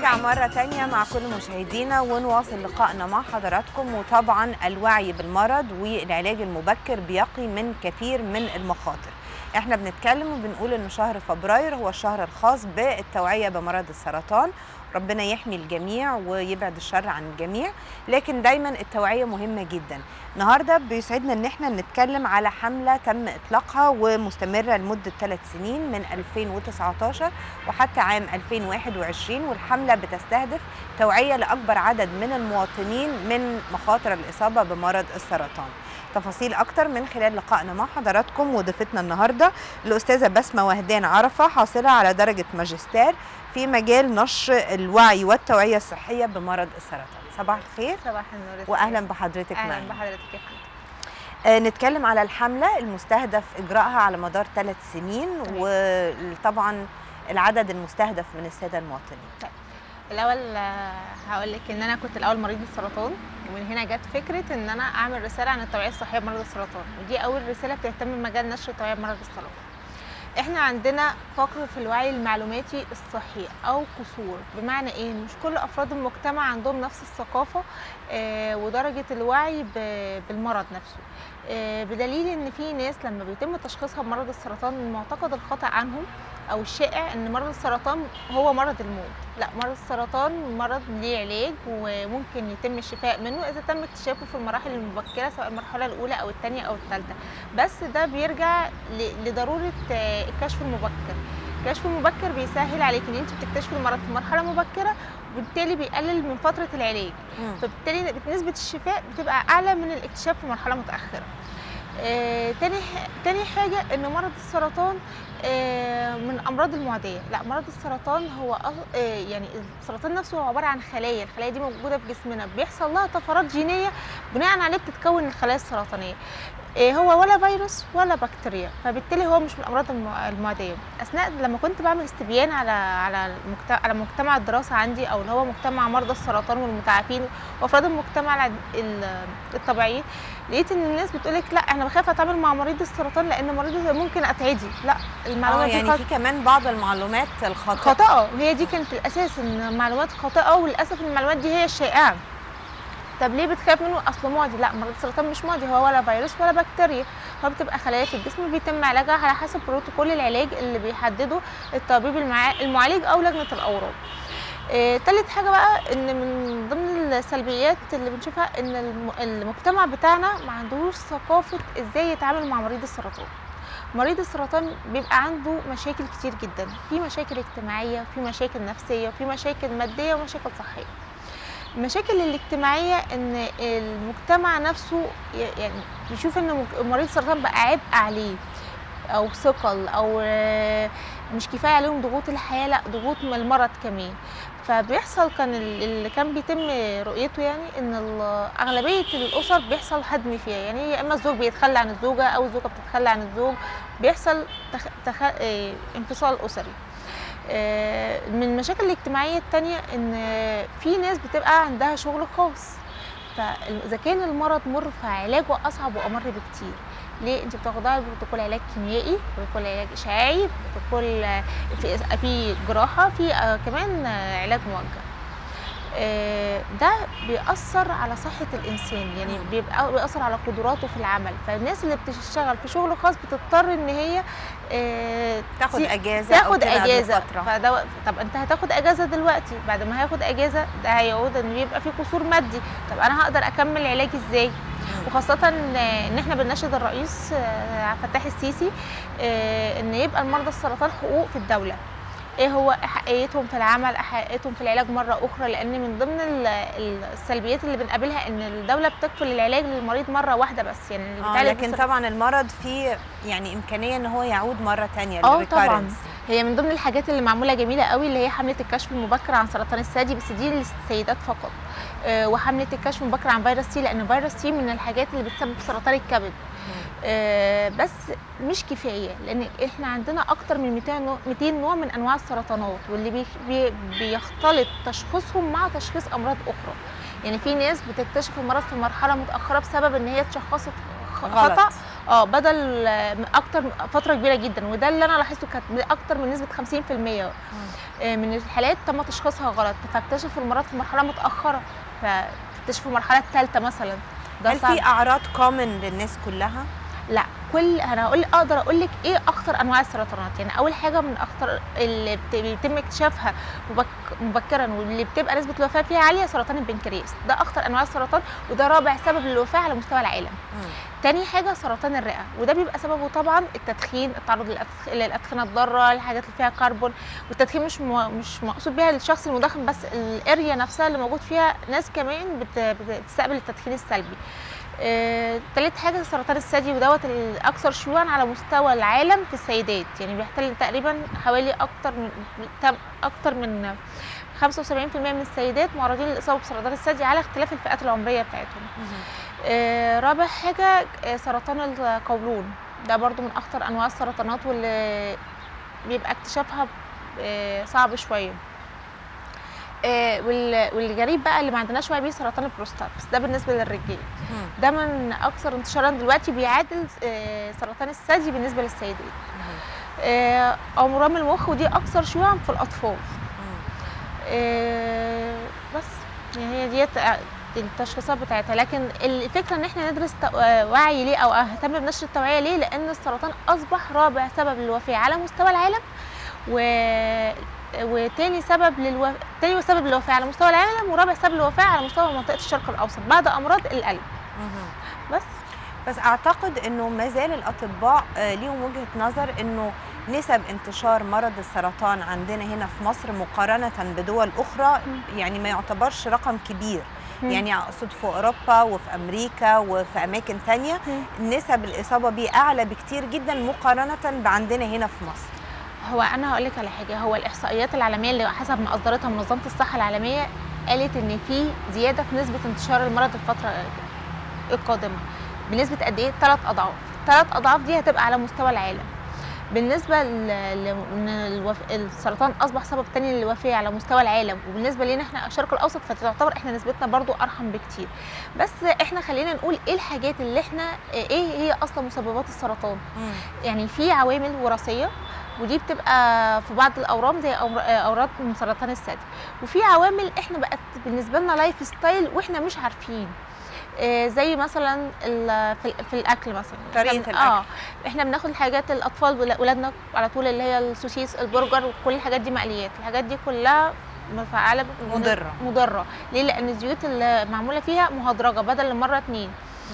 نرجع مرة تانية مع كل مشاهدينا ونواصل لقائنا مع حضراتكم وطبعا الوعي بالمرض والعلاج المبكر بيقي من كثير من المخاطر احنا بنتكلم وبنقول ان شهر فبراير هو الشهر الخاص بالتوعية بمرض السرطان ربنا يحمي الجميع ويبعد الشر عن الجميع لكن دايما التوعية مهمة جدا النهاردة بيسعدنا ان احنا نتكلم على حملة تم اطلاقها ومستمرة لمدة ثلاث سنين من 2019 وحتى عام 2021 والحملة بتستهدف توعية لأكبر عدد من المواطنين من مخاطر الإصابة بمرض السرطان تفاصيل أكتر من خلال لقائنا مع حضراتكم وضيفتنا النهاردة الأستاذة بسمة وهدان عرفة حاصلة على درجة ماجستير في مجال نشر الوعي والتوعية الصحية بمرض السرطان صباح الخير صباح النور يا وأهلا سيدي. بحضرتك اهلا معنا بحضرتك يا فندم آه، نتكلم على الحملة المستهدف إجراءها على مدار ثلاث سنين تمام. وطبعا العدد المستهدف من السادة المواطنين الاول هقول لك ان انا كنت الاول مريض بالسرطان ومن هنا جت فكره ان انا اعمل رساله عن التوعيه الصحيه بمرض السرطان ودي اول رساله بتهتم بمجال نشر التوعيه بمرض السرطان احنا عندنا فقر في الوعي المعلوماتي الصحي او قصور بمعنى ايه مش كل افراد المجتمع عندهم نفس الثقافه آه، ودرجه الوعي ب- بالمرض نفسه آه، بدليل ان في ناس لما بيتم تشخيصها بمرض السرطان المعتقد الخاطئ عنهم او الشائع ان مرض السرطان هو مرض الموت لا مرض السرطان مرض ليه علاج وممكن يتم الشفاء منه اذا تم اكتشافه في المراحل المبكره سواء المرحله الاولى او الثانيه او الثالثه بس ده بيرجع ل- لضروره آه، الكشف المبكر الكشف المبكر بيسهل عليك ان انت بتكتشفي المرض في مرحله مبكره وبالتالي بيقلل من فتره العلاج فبالتالي نسبة الشفاء بتبقى أعلى من الاكتشاف في مرحلة متأخرة. آه، تاني ح- تاني حاجة إن مرض السرطان آه، من أمراض المعدية، لا مرض السرطان هو أص- آه، يعني السرطان نفسه هو عبارة عن خلايا، الخلايا دي موجودة في جسمنا بيحصل لها طفرات جينية بناء عليه بتتكون الخلايا السرطانية. آه، هو ولا فيروس ولا بكتيريا فبالتالي هو مش من الامراض المع- المعديه اثناء لما كنت بعمل استبيان على على المجتمع على مجتمع الدراسه عندي او اللي هو مجتمع مرضى السرطان والمتعافين وافراد المجتمع العد- ال- الطبيعيين لقيت ان الناس بتقول لك لا انا بخاف اتعامل مع مريض السرطان لان مريض ممكن اتعدي لا المعلومه اه دي يعني خاطئة. في كمان بعض المعلومات الخاطئة خاطئه وهي دي كانت الاساس ان معلومات خاطئه وللاسف المعلومات دي هي الشائعه طب ليه بتخاف منه اصله معدي لا مرض السرطان مش معدي هو ولا فيروس ولا بكتيريا هو بتبقى خلايا في الجسم بيتم علاجها على حسب بروتوكول العلاج اللي بيحدده الطبيب المع... المعالج او لجنه الاورام آه، تالت حاجه بقى ان من ضمن السلبيات اللي بنشوفها ان الم- المجتمع بتاعنا ما عندوش ثقافه ازاي يتعامل مع مريض السرطان مريض السرطان بيبقى عنده مشاكل كتير جدا في مشاكل اجتماعيه في مشاكل نفسيه في مشاكل ماديه ومشاكل صحيه المشاكل الاجتماعيه ان المجتمع نفسه ي- يعني يشوف ان مج- مريض السرطان بقى عبء عليه او ثقل او آه، مش كفايه عليهم ضغوط الحياه لا ضغوط من المرض كمان فبيحصل كان ال- اللي كان بيتم رؤيته يعني ان ال- اغلبيه الاسر بيحصل هدم فيها يعني يا اما الزوج بيتخلى عن الزوجه او الزوجه بتتخلى عن الزوج بيحصل تخ... تخ... آه، انفصال اسري آه، من المشاكل الاجتماعيه التانية ان في ناس بتبقى عندها شغل خاص فاذا كان المرض مر فعلاجه اصعب وامر بكتير ليه انت بتاخدها بروتوكول علاج كيميائي بروتوكول علاج اشعاعي بروتوكول آه، في في جراحه في آه، كمان آه، علاج موجه آه، ده بيأثر على صحة الإنسان يعني مم. بيبقى بيأثر على قدراته في العمل فالناس اللي بتشتغل في شغل خاص بتضطر إن هي آه، تاخد تي- اجازة أو تاخد كده اجازه بفترة. فده طب انت هتاخد اجازه دلوقتي بعد ما هياخد اجازه ده هيعود ان يبقى في قصور مادي طب انا هقدر اكمل علاج ازاي وخاصة ان احنا بنناشد الرئيس آه، عبد الفتاح السيسي آه، ان يبقى المرضى السرطان حقوق في الدولة ايه هو احقيتهم في العمل احقيتهم في العلاج مرة اخرى لان من ضمن ال- ال- السلبيات اللي بنقابلها ان الدولة بتكفل العلاج للمريض مرة واحدة بس يعني اللي اه بيتعالج لكن بالسرطان- طبعا المرض فيه يعني امكانيه ان هو يعود مره تانية اه طبعا الrecurrence. هي من ضمن الحاجات اللي معموله جميله قوي اللي هي حمله الكشف المبكر عن سرطان الثدي بس دي للسيدات فقط آه، وحمله الكشف المبكر عن فيروس سي لان فيروس سي من الحاجات اللي بتسبب سرطان الكبد آه، بس مش كفايه لان احنا عندنا اكتر من 200 نوع 200 نوع من انواع السرطانات واللي بي بي بيختلط تشخيصهم مع تشخيص امراض اخرى يعني في ناس بتكتشف المرض في مرحله متاخره بسبب ان هي اتشخصت خ- غلط. خطا اه بدل آه، من اكتر فتره كبيره جدا وده اللي انا لاحظته كانت اكتر من نسبه 50% آه، من الحالات تم تشخيصها غلط فاكتشفوا المرض في مرحله متاخره فاكتشفوا المرحله الثالثه مثلا ده هل صعب. في اعراض كومن للناس كلها لا كل انا هقول اقدر اقول لك ايه اخطر انواع السرطانات يعني اول حاجه من اخطر اللي بت- بيتم اكتشافها مبك مبكرا واللي بتبقى نسبه الوفاه فيها عاليه سرطان البنكرياس ده اخطر انواع السرطان وده رابع سبب للوفاه على مستوى العالم تاني حاجه سرطان الرئه وده بيبقى سببه طبعا التدخين التعرض للأدخ- للادخنه الضاره الحاجات اللي فيها كربون والتدخين مش مو... مش مقصود بيها الشخص المدخن بس الاريا نفسها اللي موجود فيها ناس كمان بت... بتستقبل التدخين السلبي آه، تالت حاجه سرطان الثدي ودوت الاكثر شيوعا على مستوى العالم في السيدات يعني بيحتل تقريبا حوالي اكتر من تم- اكتر من 75% من السيدات معرضين للاصابه بسرطان الثدي على اختلاف الفئات العمريه بتاعتهم آه، رابع حاجة آه، سرطان القولون ده برضو من أخطر أنواع السرطانات واللي بيبقى اكتشافها آه، صعب شوية آه، وال- والغريب بقى اللي ما عندناش وعي بيه سرطان البروستات بس ده بالنسبة للرجال ده من أكثر انتشارا دلوقتي بيعادل آه، سرطان الثدي بالنسبة للسيدات آه، أورام المخ ودي أكثر شيوعا في الأطفال آه، بس يعني هي ديت التشخيصات بتاعتها لكن الفكره ان احنا ندرس تو- آه، وعي ليه او اهتم بنشر التوعيه ليه لان السرطان اصبح رابع سبب للوفاه على مستوى العالم و وتاني سبب للو... تاني سبب للوفاه على مستوى العالم ورابع سبب للوفاه على مستوى منطقه الشرق الاوسط بعد امراض القلب بس بس اعتقد انه ما زال الاطباء آه، ليهم وجهه نظر انه نسب انتشار مرض السرطان عندنا هنا في مصر مقارنه بدول اخرى يعني ما يعتبرش رقم كبير مم. يعني اقصد في اوروبا وفي امريكا وفي اماكن تانية مم. نسب الاصابه بيه اعلى بكتير جدا مقارنه بعندنا هنا في مصر هو انا هقول لك على حاجه هو الاحصائيات العالميه اللي حسب ما اصدرتها منظمه الصحه العالميه قالت ان في زياده في نسبه انتشار المرض الفتره القادمه بنسبه قد ايه ثلاث اضعاف ثلاث اضعاف دي هتبقى على مستوى العالم بالنسبه ل... ل... إن الوف... السرطان اصبح سبب تاني للوفاه على مستوى العالم وبالنسبه لنا احنا الشرق الاوسط فتعتبر احنا نسبتنا برضو ارحم بكتير بس احنا خلينا نقول ايه الحاجات اللي احنا ايه هي اصلا مسببات السرطان يعني في عوامل وراثيه ودي بتبقى في بعض الاورام زي أمر- اورام سرطان الثدي وفي عوامل احنا بقت بالنسبه لنا لايف ستايل واحنا مش عارفين آه، زي مثلا ال- في, ال- في الاكل مثلا طريقة إحنا بن- الأكل. اه احنا بناخد الحاجات الاطفال ولا- ولادنا على طول اللي هي السوسيس البرجر وكل الحاجات دي مقليات الحاجات دي كلها مفعله ب- مضرة. مضره ليه لان الزيوت اللي معموله فيها مهدرجه بدل المره اتنين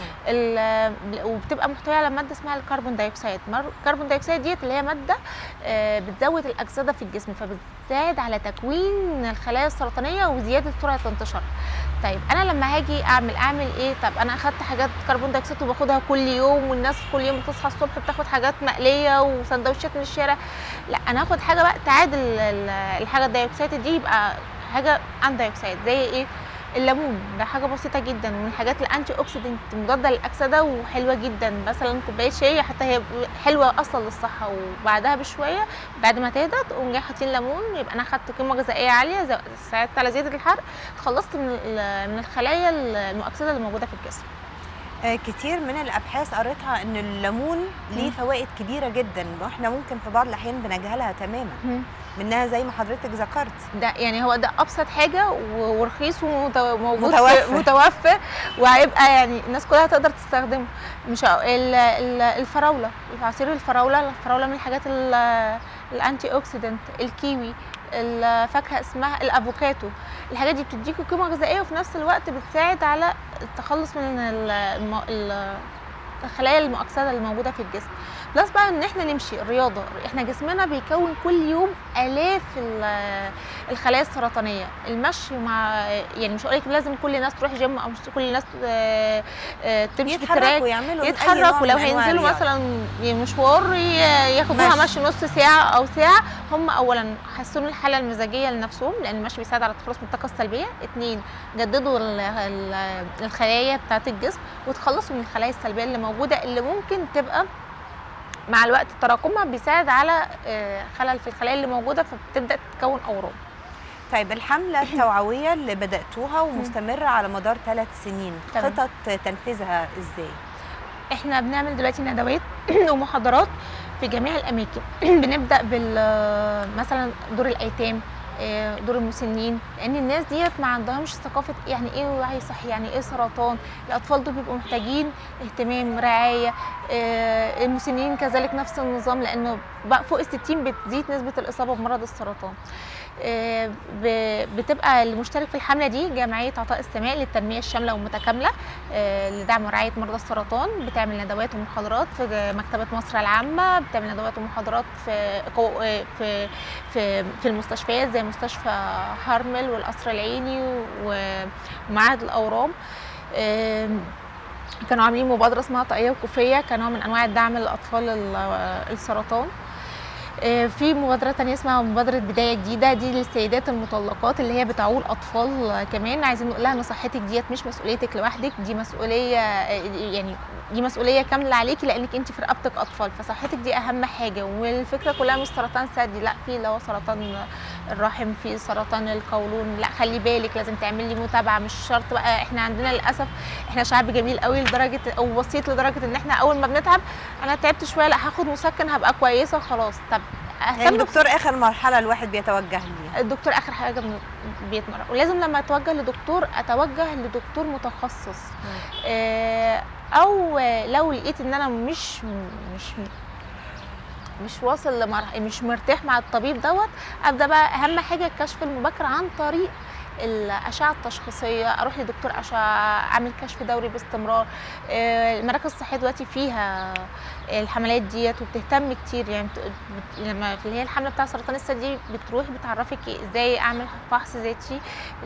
ال- وبتبقى محتويه على ماده اسمها الكربون دايوكسيد مر- الكربون دايوكسيد ديت اللي هي ماده آه، بتزود الاكسده في الجسم فبتساعد على تكوين الخلايا السرطانيه وزياده سرعه انتشارها طيب انا لما هاجي اعمل اعمل ايه طب انا اخدت حاجات كربون دايوكسيد وباخدها كل يوم والناس كل يوم بتصحى الصبح بتاخد حاجات مقليه وسندوتشات من الشارع لا انا هاخد حاجه بقى تعادل ال- الحاجه الدايوكسيد دي يبقى حاجه ان دايوكسيد زي ايه الليمون ده حاجه بسيطه جدا ومن الحاجات الانتي اوكسيدنت مضاده للاكسده وحلوه جدا مثلا كوبايه شاي حتى هي حلوه اصلا للصحه وبعدها بشويه بعد ما تهدى تقوم جاي حاطين ليمون يبقى انا خدت قيمه غذائيه عاليه زي- ساعدت على زياده الحرق اتخلصت من ال- من الخلايا المؤكسده اللي موجوده في الجسم آه، كتير من الابحاث قريتها ان الليمون ليه مم. فوائد كبيره جدا واحنا ممكن في بعض الاحيان بنجهلها تماما منها زي ما حضرتك ذكرت ده يعني هو ده ابسط حاجه و- ورخيص وموجود متوفر. متوفر وهيبقى يعني الناس كلها تقدر تستخدمه مش ه- ال- ال- الفراوله عصير الفراوله الفراوله من الحاجات ال- الانتي اوكسيدنت الكيوي الفاكهه اسمها الافوكاتو الحاجات دي بتديكوا قيمه غذائيه وفي نفس الوقت بتساعد على التخلص من ال- الم- ال- الخلايا المؤكسده اللي موجوده في الجسم بلس بقى ان احنا نمشي الرياضه احنا جسمنا بيكون كل يوم الاف ال- الخلايا السرطانيه المشي مع يعني مش هقول لك لازم كل الناس تروح جيم او مش كل الناس آه، آه، تمشي في التراك يتحركوا يعملوا أي نوع يتحركوا من لو أنواع هينزلوا الرياضة. مثلا مشوار ي- ياخدوها مشي. مشي نص ساعه او ساعه هم اولا حسنوا الحاله المزاجيه لنفسهم لان المشي بيساعد على التخلص من الطاقه السلبيه اتنين جددوا ال- ال- الخلايا بتاعه الجسم وتخلصوا من الخلايا السلبيه اللي موجوده اللي ممكن تبقى مع الوقت تراكمها بيساعد على آه، خلل في الخلايا اللي موجوده فبتبدا تتكون اورام طيب الحملة التوعوية اللي بدأتوها ومستمرة على مدار ثلاث سنين تمام. خطط تنفيذها ازاي؟ احنا بنعمل دلوقتي ندوات ومحاضرات في جميع الاماكن بنبدا بال مثلا دور الايتام آه، دور المسنين لان الناس ديت ما عندهمش ثقافه يعني ايه وعي صحي يعني ايه سرطان الاطفال دول بيبقوا محتاجين اهتمام رعايه آه، المسنين كذلك نفس النظام لانه بقى فوق ال 60 بتزيد نسبه الاصابه بمرض السرطان آه، ب- بتبقى المشترك في الحمله دي جمعيه عطاء السماء للتنميه الشامله والمتكامله آه، لدعم ورعايه مرضى السرطان بتعمل ندوات ومحاضرات في مكتبه مصر العامه بتعمل ندوات ومحاضرات في قو- آه، في في في المستشفيات زي مستشفى هارمل والقصر العيني و- ومعهد الاورام آم، كانوا عاملين مبادره اسمها طاقيه وكوفيه كنوع من انواع الدعم للاطفال ال- السرطان آه، في مبادرة تانية اسمها مبادرة بداية جديدة دي للسيدات المطلقات اللي هي بتعول أطفال آه، كمان عايزين نقول لها إن صحتك ديت مش مسؤوليتك لوحدك دي مسؤولية آه، يعني دي مسؤولية كاملة عليكي لأنك أنت في رقبتك أطفال فصحتك دي أهم حاجة والفكرة كلها مش سرطان ثدي لا في اللي هو سرطان الرحم في سرطان القولون لا خلي بالك لازم تعملي متابعة مش شرط بقى احنا عندنا للأسف احنا شعب جميل قوي لدرجة أو بسيط لدرجة إن احنا أول ما بنتعب أنا تعبت شوية لا هاخد مسكن هبقى كويسة خلاص طب يعني اهتم الدكتور اخر مرحله الواحد بيتوجه ليها الدكتور اخر حاجه بن- بيتمرن ولازم لما اتوجه لدكتور اتوجه لدكتور متخصص آه، او لو لقيت ان انا مش مش مش واصل لمرحله مش مرتاح مع الطبيب دوت ابدا بقى اهم حاجه الكشف المبكر عن طريق الاشعه التشخيصيه اروح لدكتور اشعه اعمل كشف دوري باستمرار آه، المراكز الصحيه دلوقتي فيها الحملات ديت وبتهتم كتير يعني بت- بت- لما في اللي هي الحمله بتاع سرطان الثدي بتروح بتعرفك ازاي اعمل فحص ذاتي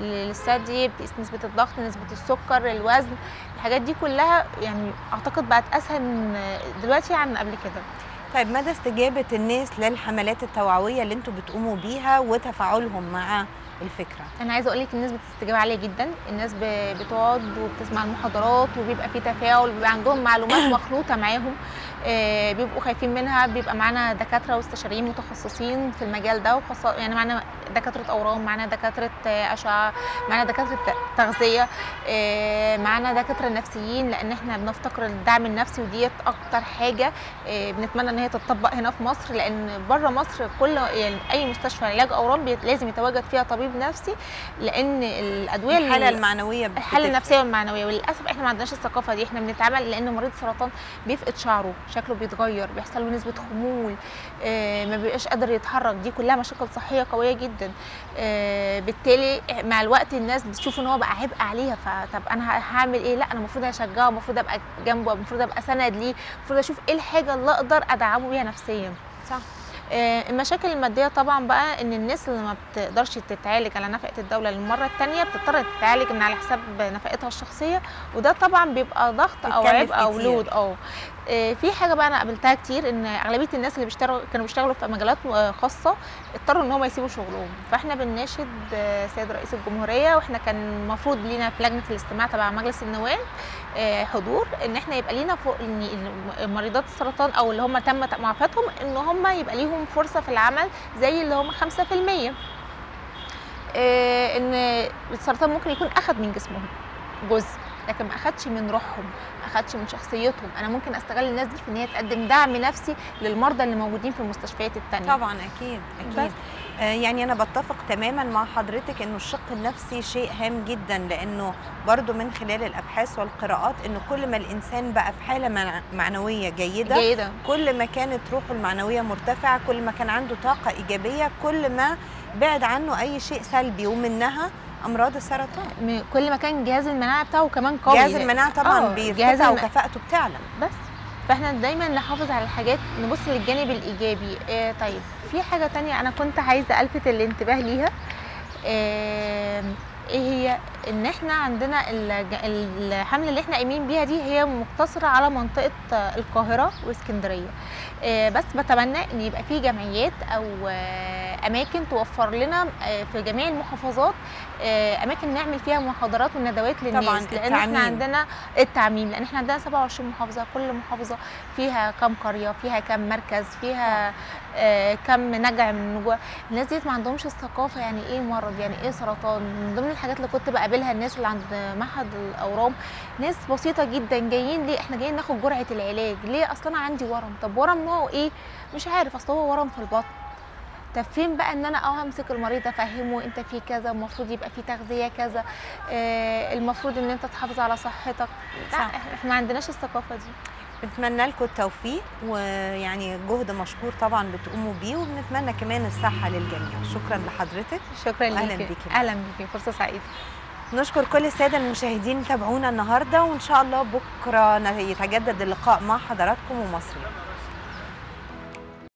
للثدي بتقيس نسبه الضغط نسبه السكر الوزن الحاجات دي كلها يعني اعتقد بقت اسهل من دلوقتي عن قبل كده طيب مدى استجابه الناس للحملات التوعويه اللي انتم بتقوموا بيها وتفاعلهم مع الفكره انا عايزه اقول لك الناس بتستجيب عاليه جدا الناس ب- بتقعد وبتسمع المحاضرات وبيبقى في تفاعل وبيبقى عندهم معلومات مخلوطه معاهم آه، بيبقوا خايفين منها بيبقى معانا دكاتره واستشاريين متخصصين في المجال ده وخاصه يعني معانا دكاتره اورام معانا دكاتره آه، اشعه معانا دكاتره ت- تغذيه آه، معانا دكاتره نفسيين لان احنا بنفتقر الدعم النفسي وديت اكتر حاجه آه، بنتمنى ان هي تطبق هنا في مصر لان بره مصر كل يعني اي مستشفى علاج اورام بي- لازم يتواجد فيها طبيب نفسي لان الادويه الحاله ال- المعنويه الحاله بتفرق. النفسيه والمعنويه وللاسف احنا ما عندناش الثقافه دي احنا بنتعامل لان مريض السرطان بيفقد شعره شكله بيتغير بيحصل له نسبه خمول آه ما بيبقاش قادر يتحرك دي كلها مشاكل صحيه قويه جدا آه بالتالي مع الوقت الناس بتشوف ان هو بقى عبء عليها فطب انا هعمل ايه لا انا المفروض اشجعه المفروض ابقى جنبه المفروض ابقى سند ليه المفروض اشوف ايه الحاجه اللي اقدر ادعمه بيها نفسيا صح آه، المشاكل الماديه طبعا بقى ان الناس اللي ما بتقدرش تتعالج على نفقه الدوله للمره الثانيه بتضطر تتعالج من على حساب نفقتها الشخصيه وده طبعا بيبقى ضغط او بتكلف عبء او كتير. لود اه آه، في حاجه بقى انا قابلتها كتير ان اغلبيه الناس اللي بيشتغلوا كانوا بيشتغلوا في مجالات آه، خاصه اضطروا ان هم يسيبوا شغلهم فاحنا بنناشد آه، سيد رئيس الجمهوريه واحنا كان المفروض لينا في لجنه الاستماع تبع مجلس النواب آه، حضور ان احنا يبقى لينا فوق ان إن مريضات السرطان او اللي هم تم معافاتهم ان هم يبقى ليهم فرصه في العمل زي اللي هم 5% آه، ان السرطان ممكن يكون اخذ من جسمهم جزء لكن ما اخدش من روحهم ما اخدش من شخصيتهم انا ممكن استغل الناس دي في ان هي تقدم دعم نفسي للمرضى اللي موجودين في المستشفيات التانية طبعا اكيد اكيد بس. آه، يعني انا بتفق تماما مع حضرتك انه الشق النفسي شيء هام جدا لانه برضو من خلال الابحاث والقراءات انه كل ما الانسان بقى في حاله مع- معنويه جيده جيدة كل ما كانت روحه المعنويه مرتفعه كل ما كان عنده طاقه ايجابيه كل ما بعد عنه اي شيء سلبي ومنها امراض السرطان م- كل ما كان جهاز المناعه بتاعه كمان قوي جهاز المناعه طبعا آه، جهاز بيرتفع الم- وكفاءته بتعلى بس فاحنا دايما نحافظ على الحاجات نبص للجانب الايجابي إيه طيب في حاجه تانية انا كنت عايزه الفت الانتباه ليها إيه ايه هي ان احنا عندنا الج- الحمله اللي احنا قايمين بيها دي هي مقتصره على منطقه القاهره واسكندريه إيه بس بتمنى ان يبقى في جمعيات او آه، اماكن توفر لنا آه، في جميع المحافظات آه، اماكن نعمل فيها محاضرات وندوات للناس طبعاً، لان التعميم. احنا عندنا التعميم لان احنا عندنا 27 محافظه كل محافظه فيها كام قريه فيها كام مركز فيها آه، كم نجع من النجوع الناس ديت ما عندهمش الثقافه يعني ايه مرض يعني ايه سرطان من ضمن الحاجات اللي كنت بقابلها الناس اللي عند معهد الاورام ناس بسيطه جدا جايين ليه احنا جايين ناخد جرعه العلاج ليه اصل انا عندي ورم طب ورم نوعه ايه مش عارف اصل هو ورم في البطن طب فين بقى ان انا اه همسك المريض افهمه انت في كذا المفروض يبقى في تغذيه كذا آه المفروض ان انت تحافظ على صحتك لا صح. احنا ما عندناش الثقافه دي بنتمنى لكم التوفيق ويعني جهد مشكور طبعا بتقوموا بيه وبنتمنى كمان الصحه للجميع شكرا لحضرتك شكرا أهلاً ليكي بيكي. اهلا بيكي فرصه سعيده نشكر كل الساده المشاهدين اللي تابعونا النهارده وان شاء الله بكره يتجدد اللقاء مع حضراتكم ومصريين